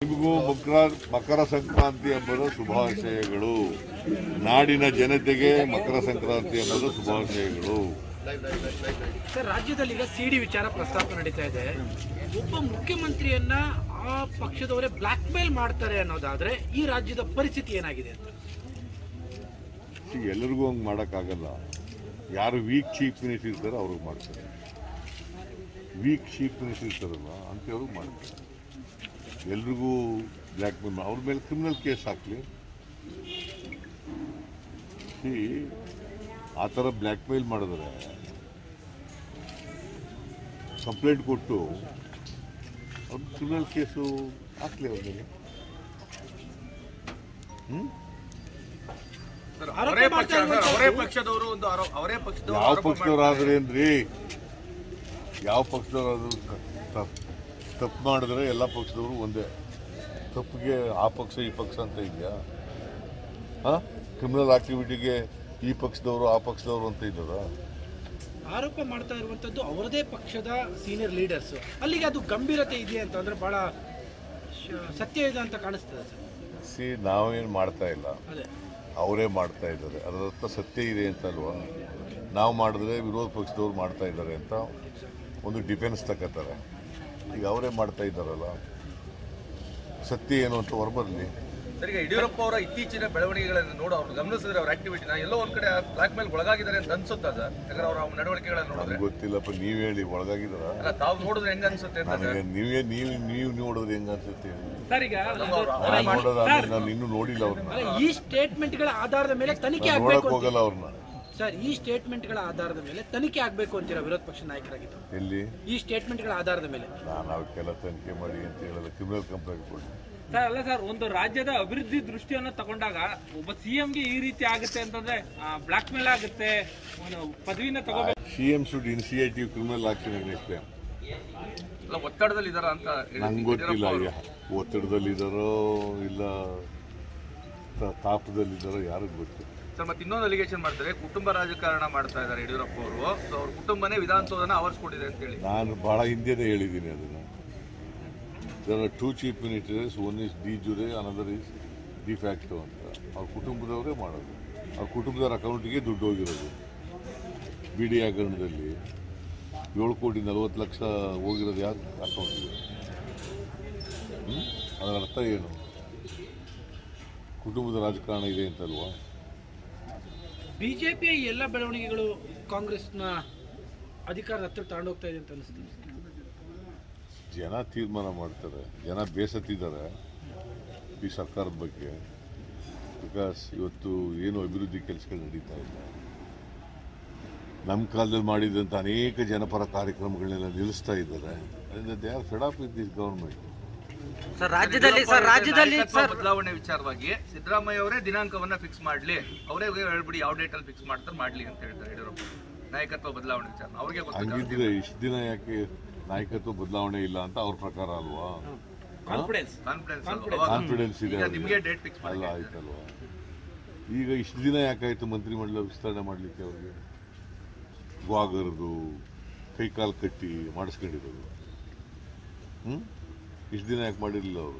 ನಿಮಗೂ ಮಕರ ಮಕರ ಸಂಕ್ರಾಂತಿ ಹಬ್ಬದ ಶುಭಾಶಯಗಳು ನಾಡಿನ ಜನತೆಗೆ ಮಕರ ಸಂಕ್ರಾಂತಿ ಹಬ್ಬದ ಶುಭಾಶಯಗಳು ಸರ್ ರಾಜ್ಯದಲ್ಲಿ ಈಗ ಸಿಡಿ ವಿಚಾರ ಪ್ರಸ್ತಾಪ ನಡೀತಾ ಇದೆ ಒಬ್ಬ ಮುಖ್ಯಮಂತ್ರಿಯನ್ನ ಆ ಪಕ್ಷದವರೇ ಬ್ಲಾಕ್ ಮೇಲ್ ಮಾಡ್ತಾರೆ ಅನ್ನೋದಾದ್ರೆ ಈ ರಾಜ್ಯದ ಪರಿಸ್ಥಿತಿ ಏನಾಗಿದೆ ಅಂತ See, ಎಲ್ಲರಿಗೂ ಹಂಗೆ ಮಾಡೋಕ್ಕಾಗಲ್ಲ ಯಾರು ವೀಕ್ ಚೀಫ್ ಮಿನಿಸ್ಟರ್ ಇರ್ತಾರೋ ಅವ್ರಿಗೆ ಮಾಡ್ತಾರೆ ವೀಕ್ ಚೀಫ್ ಮಿನಿಸ್ಟರ್ ಇರ್ತಾರಲ್ಲ ಅಂಥವ್ರಿಗೆ ಮಾಡ್ತಾರೆ ಎಲ್ರಿಗೂ ಬ್ಲ್ಯಾಕ್ ಮೇಲ್ ಅವ್ರ ಮೇಲೆ ಕ್ರಿಮಿನಲ್ ಕೇಸ್ ಹಾಕಲಿ ಸಿ ಆ ಥರ ಬ್ಲ್ಯಾಕ್ ಮೇಲ್ ಮಾಡಿದ್ರೆ ಕಂಪ್ಲೇಂಟ್ ಕೊಟ್ಟು ಅವ್ರ ಕ್ರಿಮಿನಲ್ ಕೇಸು ಹಾಕ್ಲಿ ಅವ್ರ ಮೇಲೆ ಹ್ಞೂ ಆರೋಪ ಅವರೇ ಪಕ್ಷ ಮಾಡ್ತಾ ಇರುವಂತ- ಅವರೇ ಪಕ್ಷದವರು ಒಂದು ಆರೋ- ಅವರೇ ಪಕ್ಷದವರು ಯಾವ ಆರೋಪ ಪಕ್ಷದವರಾದ್ರೇನ್ರಿ ಯಾವ ಪಕ್ಷದವರಾದ್ರು ತಪ್ಪು ಮಾಡಿದ್ರೆ ಎಲ್ಲ ಪಕ್ಷದವರು ಒಂದೇ ತಪ್ಪಿಗೆ ಆ ಪಕ್ಷ ಈ ಪಕ್ಷ ಅಂತ ಇದೆಯಾ ಹಾ ಕ್ರಿಮಿನಲ್ ಆಕ್ಟಿವಿಟಿಗೆ ಈ ಪಕ್ಷದವರು ಆ ಪಕ್ಷದವರು ಅಂತ ಇದ್ದಾರಾ ಆರೋಪ ಮಾಡ್ತಾ ಇರುವಂತದ್ದು ಅವರದೇ ಪಕ್ಷದ ಸೀನಿಯರ್ ಲೀಡರ್ಸ್ ಅಲ್ಲಿಗೆ ಅದು ಗಂಭೀರತೆ ಇದೆ ಅಂತ ಅಂದ್ರೆ ಬಹಳ ಶ- ಸತ್ಯ ಇದೆ ಅಂತ ಕಾಣಿಸ್ತದೆ ಸರ್ ಸಿ ನಾವೇನು ಮಾಡ್ತಾ ಇಲ್ಲ ಅದೇ ಅವರೇ ಮಾಡ್ತಾ ಇದ್ದಾರೆ ಅದರರ್ಥ ಸತ್ಯ ಇದೆ ಅಂತ ಅಲ್ವಾ ನಾವು ಮಾಡಿದ್ರೆ ವಿರೋಧ ಪಕ್ಷದವ್ರು ಮಾಡ್ತಾ ಇದ್ದಾರೆ ಅಂತ ಒಂದು ಡಿಫೆನ್ಸ್ ತಗೋತಾರೆ ಈಗ ಅವರೇ ಮಾಡ್ತಾ ಇದ್ದಾರಲ್ಲ ಸತ್ಯ ಏನು ಅಂತ ಹೊರಬರಲಿ ಸರ್, ಈಗ ಯಡಿಯೂರಪ್ಪ ಅವರ ಇತ್ತೀಚಿನ ಬೆಳವಣಿಗೆಗಳನ್ನು ನೋಡು ಅವ್ರು ಗಮನಿಸಿದ್ರೆ ಅವ್ರ ಆಕ್ಟಿವಿಟಿನ ಎಲ್ಲೋ ಒಂದ್ ಕಡೆ ಬ್ಲಾಕ್ ಮೇಲ್ ಒಳಗಾಗಿದ್ದಾರೆ ಅಂತ ಅನ್ಸುತ್ತಾ ಸರ್ ಯಾಕಂದ್ರೆ ಅವರ ನಡವಳಿಕೆಗಳನ್ನ ನೋಡಿದ್ರೆ ನಮ್ಗೆ ಗೊತ್ತಿಲ್ಲಪ್ಪ ನೀವು ಹೇಳಿ ಒಳಗಾಗಿದ್ದಾರ ಅಲ್ಲ ತಾವು ನೋಡಿದ್ರೆ ಹೆಂಗ ಅನ್ಸುತ್ತೆ ಅಂತ ಸರ್? ನನಗೆ ನೀವೇ ನೀವು ನೀವು ನೋಡಿದ್ರೆ ಹೆಂಗ ಅನ್ಸುತ್ತೆ ಹೇಳಿ? ಸರ್ ಈಗ ನಾನು ನೋಡೋದಾದ್ರೆ ನಾನು ಇನ್ನೂ ನೋಡಿಲ್ಲ ಅವ್ರನ್ನ ಅಲ್ಲ, ಈ ಸ್ಟೇಟ್ಮೆಂಟ್ಗಳ ಆಧಾರದ ಮೇಲೆ ತನಿಖೆ ನಾನು ಆಗ್ಬೇಕು ನೋಡಕ್ ಅಂತ ಹೋಗಲ್ಲ ಅವ್ರನ್ನ ಸರ್ ಈ ಸ್ಟೇಟ್ಮೆಂಟ್ಗಳ ಆಧಾರದ ಮೇಲೆ ತನಿಖೆ ಆಗ್ಬೇಕು ಅಂತೀರಾ ವಿರೋಧ ಪಕ್ಷ ನಾಯಕರಾಗಿದ್ದು ಎಲ್ಲಿ ಈ ಸ್ಟೇಟ್ಮೆಂಟ್ಗಳ ಆಧಾರದ ಮೇಲೆ ನಾನು ಅವಕ್ಕೆಲ್ಲ ತನಿಖೆ ಮಾಡಿ ಅಂತ ಹೇಳಲ್ಲ ಕ್ರಿಮಿನಲ್ ಕಂಪ್ಲೇಂಟ್ ಕೊಡಿ ಸರ್ ಅಲ್ಲ ಸರ್ ಒಂದು ರಾಜ್ಯದ ಅಭಿವೃದ್ಧಿ ದೃಷ್ಟಿಯನ್ನ ತಗೊಂಡಾಗ ಒಬ್ಬ ಸಿಎಂಗೆ ಈ ರೀತಿ ಆಗುತ್ತೆ ಅಂತಂದ್ರೆ ಬ್ಲಾಕ್ ಮೇಲ್ ಆಗುತ್ತೆ ಒಂದು ಪದವಿನ ತಗೋಬೇಕು C M should initiative criminal action against them ಅಲ್ಲ ಒತ್ತಡದಲ್ಲಿ ಇದಾರ ಅಂತ ಹೇಳಿ- ನಂಗೆ ಗೊತ್ತಿಲ್ಲ ಯಡಿಯೂರಪ್ಪ ಅವರು. ಯಾ- ಒತ್ತಡದಲ್ಲಿದ್ದಾರೋ ಇಲ್ಲ ತ- ತಾಪದಲ್ಲಿದ್ದಾರೋ ಯಾರಿಗೂ ಗೊತ್ತಿಲ್ಲ ಸರ್ ಮತ್ತೆ ಇನ್ನೊಂದು ಅಲಿಗೇಷನ್ ಮಾಡ್ತಾರೆ ಕುಟುಂಬ ರಾಜಕಾರಣ ಮಾಡ್ತಾ ಇದ್ದಾರೆ ಯಡಿಯೂರಪ್ಪ ಅವರು ಸೊ ಅವ್ರ ಕುಟುಂಬನೇ ವಿಧಾನಸೌಧನ ಆವರಿಸ್ಕೊಂಡಿದೆ ಅಂತ ಹೇಳಿ ನಾನು ಭಾಳ ಹಿಂದೆನೇ ಹೇಳಿದ್ದೀನಿ ಅದನ್ನು there are two chief ministers one is de jure another is de facto ಅಂತ ಅವ್ರ ಕುಟುಂಬದವರೇ ಮಾಡೋದು ಅವ್ರ ಕುಟುಂಬದವ್ರ ಅಕೌಂಟಿಗೆ ದುಡ್ಡು ಹೋಗಿರೋದು ಬಿ ಡಿ ಹಗರಣದಲ್ಲಿ ಏಳು ಕೋಟಿ ನಲವತ್ತು ಲಕ್ಷ ಹೋಗಿರೋದು ಯಾರು ಅಕೌಂಟಿಗೆ ಹ್ಮ್? ಅದರ ಅರ್ಥ ಏನು ಕುಟುಂಬದ ರಾಜಕಾರಣ ಇದೆ ಅಂತಲ್ವಾ ಬಿಜೆಪಿಯ ಎಲ್ಲ ಬೆಳವಣಿಗೆಗಳು ಕಾಂಗ್ರೆಸ್ನ ಅಧಿಕಾರದ ಹತ್ರ ತಗೊಂಡೋಗ್ತಾ ಇದೆ ಅಂತ ಅನಿಸ್ತದೆ ಜನ ತೀರ್ಮಾನ ಮಾಡ್ತಾರೆ ಜನ ಬೇಸತ್ತಿದ್ದಾರೆ ಈ ಸರ್ಕಾರದ ಬಗ್ಗೆ ಬಿಕಾಸ್ ಇವತ್ತು ಏನು ಅಭಿವೃದ್ಧಿ ಕೆಲಸಗಳು ನಡೀತಾ ಇಲ್ಲ ನಮ್ಮ ಕಾಲದಲ್ಲಿ ಮಾಡಿದಂಥ ಅನೇಕ ಜನಪರ ಕಾರ್ಯಕ್ರಮಗಳನ್ನೆಲ್ಲ ನಿಲ್ಲಿಸ್ತಾ ಇದ್ದಾರೆ ಅದರಿಂದ they are fed off with this government sir ರಾಜ್ಯದಲ್ಲಿ ಸರ್ ರಾಜ್ಯದಲ್ಲಿ ನಾಯಕತ್ವ ಸರ್ ಬದಲಾವಣೆ ವಿಚಾರವಾಗಿ ಸಿದ್ದರಾಮಯ್ಯ ಅವರೇ ದಿನಾಂಕವನ್ನ ಫಿಕ್ಸ್ ಮಾಡ್ಲಿ ಅವರೇ ಹೇಳ್ಬಿಡಿ ಯಾವ ಡೇಟ್ ಅಲ್ಲಿ ಫಿಕ್ಸ್ ಮಾಡ್ತಾರೆ ಮಾಡ್ಲಿ ಅಂತ ಹೇಳ್ತಾರೆ ಯಡಿಯೂರಪ್ಪ ನಾಯಕತ್ವ ಬದಲಾವಣೆ ವಿಚಾರ ಅವ್ರಿಗೆ ಗೊತ್ತಿಲ್ಲ ಹಂಗಿದ್ರೆ ಇಷ್ಟು ದಿನ ಯಾಕೆ ನಾಯಕತ್ವ ಬದಲಾವಣೆ ಇಲ್ಲ ಅಂತ ಅವ್ರ ಪ್ರಕಾರ ಅಲ್ವಾ ಕಾನ್ಫಿಡೆನ್ಸ್ ಕಾನ್ಫಿಡೆನ್ಸ್ ಕಾನ್ಫಿಡೆನ್ಸ್ ಇದೆ ಈಗ ಅವ್ರಿಗೆ. ನಿಮಗೆ ಡೇಟ್ ಫಿಕ್ಸ್ ಅಲ್ಲ ಮಾಡಿ ಆಯ್ತಲ್ವಾ ಈಗ ಇಷ್ಟು ದಿನ ಯಾಕಾಯ್ತು ಮಂತ್ರಿಮಂಡಲ ವಿಸ್ತರಣೆ ಮಾಡಲಿಕ್ಕೆ ಅವ್ರಿಗೆ ವಾಗರ್ದು ಕೈಕಾಲು ಕಟ್ಟಿ ಮಾಡಿಸ್ಕೊಂಡಿರೋದು ಹ್ಞೂ ಇಷ್ಟು ದಿನ ಯಾಕೆ ಮಾಡಿರಲಿಲ್ಲ ಅವರು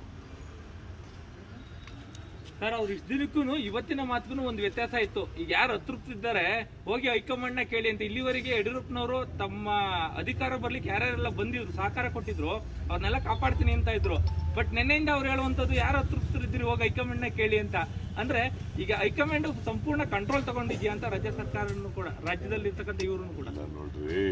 ಸರ್ ಅವ್ರು ಇಷ್ಟು ದಿನಕ್ಕೂ ಇವತ್ತಿನ ಮಾತಿಗೂ ಒಂದು ವ್ಯತ್ಯಾಸ ಇತ್ತು ಈಗ ಯಾರು ಅತೃಪ್ತಿದ್ದಾರೆ ಹೋಗಿ ಹೈಕಮಾಂಡ್ ನ ಕೇಳಿ ಅಂತ ಇಲ್ಲಿವರೆಗೆ ಯಡಿಯೂರಪ್ಪನವರು ತಮ್ಮ ಅಧಿಕಾರ ಬರ್ಲಿಕ್ಕೆ ಯಾರ್ಯಾರೆಲ್ಲ ಬಂದಿದ್ರು ಸಹಕಾರ ಕೊಟ್ಟಿದ್ರು ಅವ್ರನ್ನೆಲ್ಲ ಕಾಪಾಡ್ತೀನಿ ಅಂತ ಇದ್ರು ಬಟ್ ನಿನ್ನೆಯಿಂದ ಅವ್ರು ಹೇಳುವಂತದ್ದು ಯಾರು ಅತೃಪ್ತರಿದ್ದೀರಿ ಹೋಗಿ ಹೈಕಮಾಂಡ್ ನ ಕೇಳಿ ಅಂತ ಅಂದ್ರೆ ಈಗ ಹೈಕಮಾಂಡ್ ಸಂಪೂರ್ಣ ಕಂಟ್ರೋಲ್ ತಗೊಂಡಿದ್ಯಾ ಅಂತ ರಾಜ್ಯ ಸರ್ಕಾರನು ಕೂಡ ರಾಜ್ಯದಲ್ಲಿ ಇರ್ತಕ್ಕಂಥ ಇವ್ರು ಕೂಡ ಇಲ್ಲ ನೋಡ್ರಿ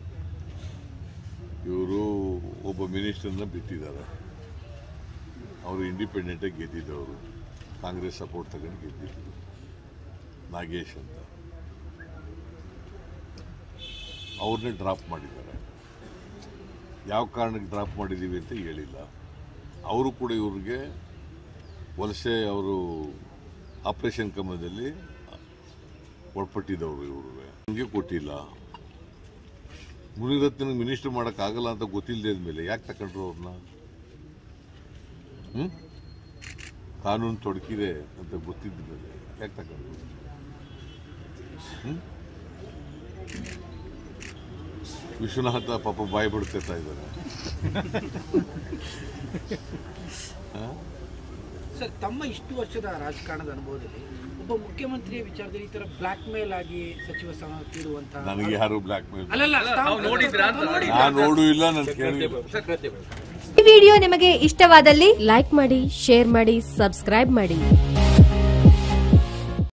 ಇವರು ಒಬ್ಬ ಮಿನಿಸ್ಟರ್ನ ಬಿಟ್ಟಿದ್ದಾರೆ ಅವರು ಇಂಡಿಪೆಂಡೆಂಟಾಗಿ ಗೆದ್ದಿದ್ದವರು ಕಾಂಗ್ರೆಸ್ ಸಪೋರ್ಟ್ ತಗೊಂಡು ಗೆದ್ದಿದ್ದು ನಾಗೇಶ್ ಅಂತ ಅವ್ರನ್ನೇ ಡ್ರಾಪ್ ಮಾಡಿದ್ದಾರೆ ಯಾವ ಕಾರಣಕ್ಕೆ ಡ್ರಾಪ್ ಮಾಡಿದ್ದೀವಿ ಅಂತ ಹೇಳಿಲ್ಲ ಅವರು ಕೂಡ ಇವ್ರಿಗೆ ವಲಸೆ ಅವರು ಆಪರೇಷನ್ ಕಮಲದಲ್ಲಿ ಒಳಪಟ್ಟಿದ್ದವರು ಇವರು ನಮಗೆ ಕೊಟ್ಟಿಲ್ಲ ಮುನಿರತ್ನ ಮಿನಿಸ್ಟರ್ ಮಾಡೋಕ್ಕಾಗಲ್ಲ ಅಂತ ಗೊತ್ತಿಲ್ಲದೆ ಮೇಲೆ ಯಾಕೆ ತಗೊಂಡ್ರು ಅವ್ರನ್ನ ಹ್ಞೂ ಕಾನೂನು ತೊಡಕಿದೆ ಅಂತ ಗೊತ್ತಿದ್ದ ಮೇಲೆ ಯಾಕೆ ತಗೊಂಡ್ರು ಹ್ಞೂ ವಿಶ್ವನಾಥ ಪಾಪ ಬಾಯಿ ಬಿಡ್ತಾ ಇದ್ದಾರೆ ಸರ್ ತಮ್ಮ ಇಷ್ಟು ವರ್ಷದ ರಾಜಕಾರಣದ ಅನುಭವದಲ್ಲಿ ಒಬ್ಬ ಮುಖ್ಯಮಂತ್ರಿಯ ವಿಚಾರದಲ್ಲಿ ಈ ತರ ಬ್ಲಾಕ್ ಮೇಲ್ ಆಗಿ ಸಚಿವ ಸ್ಥಾನ ತೀರುವಂತ ನನಗೆ ಯಾರು ಬ್ಲ್ಯಾಕ್ ಮೇಲ್ ಅಲ್ಲಲ್ಲ ತಾವು ನೋಡಿದ್ರಾ ಅಂತ ನಾನು ನೋಡು ಇಲ್ಲ ನಾನು ಕೇಳಿ ಈ ವಿಡಿಯೋ ನಿಮಗೆ ಇಷ್ಟವಾದಲ್ಲಿ ಲೈಕ್ ಮಾಡಿ ಶೇರ್ ಮಾಡಿ ಸಬ್ಸ್ಕ್ರೈಬ್ ಮಾಡಿ